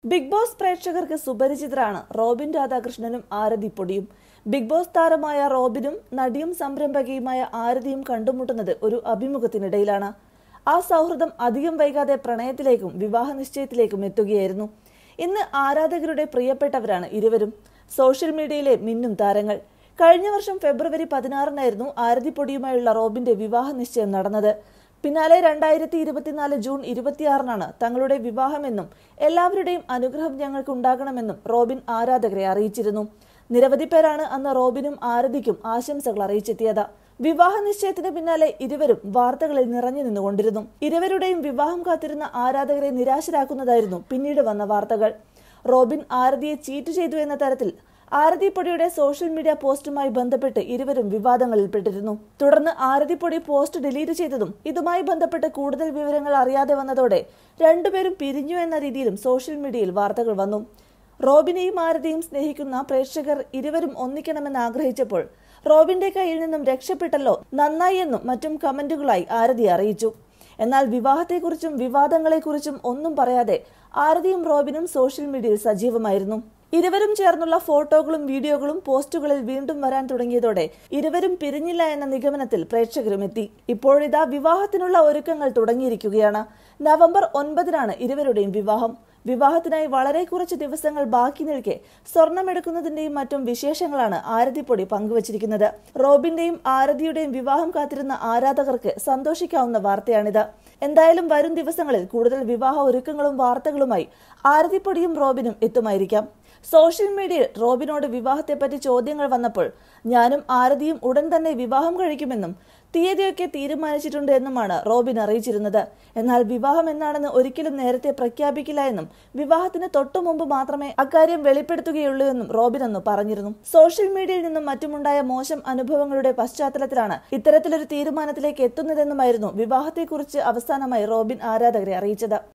big boss പ്രേക്ഷകർക്ക് സുപരിചിതരാണ് Robin രാധാകൃഷ്ണനും ആരതി പൊടിയും big boss താരമായ റോബിനും നടിയും സംരംഭകയുമായ ആരതിയും കണ്ടുമുട്ടുന്നത് ഒരു അഭിമുഖത്തിനിടയിലാണ് ആ സൗഹൃദം അധികം വൈകാതെ പ്രണയത്തിലേക്കും വിവാഹ നിശ്ചയത്തിലേക്കും എത്തുകയായിരുന്നു ഇന്ന് ആരാധകരുടെ പ്രിയപ്പെട്ടവരാണ് ഇരുവരും സോഷ്യൽ മീഡിയയിലെ മിന്നും താരങ്ങൾ കഴിഞ്ഞ വർഷം ഫെബ്രുവരി പതിനാറിനായിരുന്നു ആരതി പൊടിയുമായുള്ള റോബിന്റെ വിവാഹ നിശ്ചയം നടന്നത് പിന്നാലെ രണ്ടായിരത്തി ഇരുപത്തിനാല് ജൂൺ ഇരുപത്തിയാറിനാണ് തങ്ങളുടെ വിവാഹമെന്നും എല്ലാവരുടെയും അനുഗ്രഹം ഞങ്ങൾക്ക് ഉണ്ടാകണമെന്നും റോബിൻ ആരാധകരെ അറിയിച്ചിരുന്നു നിരവധി പേരാണ് അന്ന് റോബിനും ആരതിക്കും ആശംസകൾ അറിയിച്ചെത്തിയത് വിവാഹ നിശ്ചയത്തിന് പിന്നാലെ ഇരുവരും വാർത്തകളിൽ നിറഞ്ഞു നിന്നുകൊണ്ടിരുന്നു ഇരുവരുടെയും വിവാഹം കാത്തിരുന്ന ആരാധകരെ നിരാശരാക്കുന്നതായിരുന്നു പിന്നീട് വന്ന വാർത്തകൾ റോബിൻ ആരതിയെ ചീറ്റ് ചെയ്തു എന്ന തരത്തിൽ ആരതിപ്പൊടിയുടെ സോഷ്യൽ മീഡിയ പോസ്റ്റുമായി ബന്ധപ്പെട്ട് ഇരുവരും വിവാദങ്ങളിൽപ്പെട്ടിരുന്നു തുടർന്ന് ആരതിപ്പൊടി പോസ്റ്റ് ഡിലീറ്റ് ചെയ്തതും ഇതുമായി ബന്ധപ്പെട്ട് കൂടുതൽ വിവരങ്ങൾ അറിയാതെ വന്നതോടെ രണ്ടുപേരും പിരിഞ്ഞു എന്ന രീതിയിലും സോഷ്യൽ മീഡിയയിൽ വാർത്തകൾ വന്നു റോബിനെയും ആരതിയും സ്നേഹിക്കുന്ന പ്രേക്ഷകർ ഇരുവരും ഒന്നിക്കണമെന്ന് ആഗ്രഹിച്ചപ്പോൾ റോബിന്റെ കയ്യിൽ നിന്നും രക്ഷപ്പെട്ടല്ലോ നന്നായി എന്നും മറ്റും കമന്റുകളായി ആരതി അറിയിച്ചു എന്നാൽ വിവാഹത്തെക്കുറിച്ചും വിവാദങ്ങളെക്കുറിച്ചും ഒന്നും പറയാതെ ആരതിയും റോബിനും സോഷ്യൽ മീഡിയയിൽ സജീവമായിരുന്നു ഇരുവരും ചേർന്നുള്ള ഫോട്ടോകളും വീഡിയോകളും പോസ്റ്റുകളിൽ വീണ്ടും വരാൻ തുടങ്ങിയതോടെ ഇരുവരും പിരിഞ്ഞില്ല എന്ന നിഗമനത്തിൽ പ്രേക്ഷകരും എത്തി ഇപ്പോഴിതാ വിവാഹത്തിനുള്ള ഒരുക്കങ്ങൾ തുടങ്ങിയിരിക്കുകയാണ് നവംബർ ഒൻപതിനാണ് ഇരുവരുടെയും വിവാഹം വിവാഹത്തിനായി വളരെ കുറച്ച് ദിവസങ്ങൾ ബാക്കി നിൽക്കെ സ്വർണമെടുക്കുന്നതിന്റെയും മറ്റും വിശേഷങ്ങളാണ് ആരതിപ്പൊടി പങ്കുവച്ചിരിക്കുന്നത് റോബിന്റെയും ആരതിയുടെയും വിവാഹം കാത്തിരുന്ന ആരാധകർക്ക് സന്തോഷിക്കാവുന്ന വാർത്തയാണിത് എന്തായാലും വരും ദിവസങ്ങളിൽ കൂടുതൽ വിവാഹ ഒരുക്കങ്ങളും വാർത്തകളുമായി ആരതിപ്പൊടിയും റോബിനും എത്തുമായിരിക്കാം സോഷ്യൽ മീഡിയയിൽ റോബിനോട് വിവാഹത്തെപ്പറ്റി ചോദ്യങ്ങൾ വന്നപ്പോൾ ഞാനും ആരതിയും ഉടൻ തന്നെ വിവാഹം കഴിക്കുമെന്നും തീയതിയൊക്കെ തീരുമാനിച്ചിട്ടുണ്ട് എന്നുമാണ് റോബിൻ അറിയിച്ചിരുന്നത് എന്നാൽ വിവാഹം എന്നാണെന്ന് ഒരിക്കലും നേരത്തെ പ്രഖ്യാപിക്കില്ല എന്നും വിവാഹത്തിന് തൊട്ടു മുമ്പ് മാത്രമേ അക്കാര്യം വെളിപ്പെടുത്തുകയുള്ളൂ എന്നും റോബിൻ അന്ന് പറഞ്ഞിരുന്നു സോഷ്യൽ മീഡിയയിൽ നിന്നും മറ്റുമുണ്ടായ മോശം അനുഭവങ്ങളുടെ പശ്ചാത്തലത്തിലാണ് ഇത്തരത്തിലൊരു തീരുമാനത്തിലേക്ക് എത്തുന്നതെന്നുമായിരുന്നു വിവാഹത്തെക്കുറിച്ച് അവസാനമായി റോബിൻ ആരാധകരെ അറിയിച്ചത്